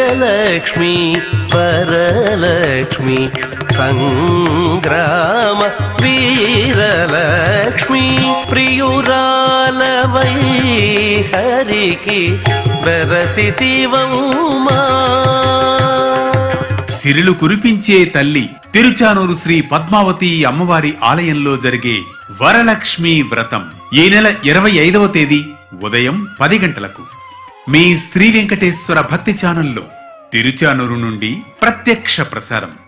జయలక్ష్మి వరలక్ష్మి సంగ్రామ వీరలక్ష్మి ప్రియురాలవై హరికి బెరసితివమ్మా సిరులు కురిపించే తల్లి తిరుచానూరు శ్రీ పద్మావతి అమ్మవారి ఆలయంలో జరిగే వరలక్ష్మి వ్రతం ఈ నెల ఇరవై ఐదవ తేదీ ఉదయం పది గంటలకు మీ శ్రీ వెంకటేశ్వర భక్తి ఛానల్లో తిరుచానూరు నుండి ప్రత్యక్ష ప్రసారం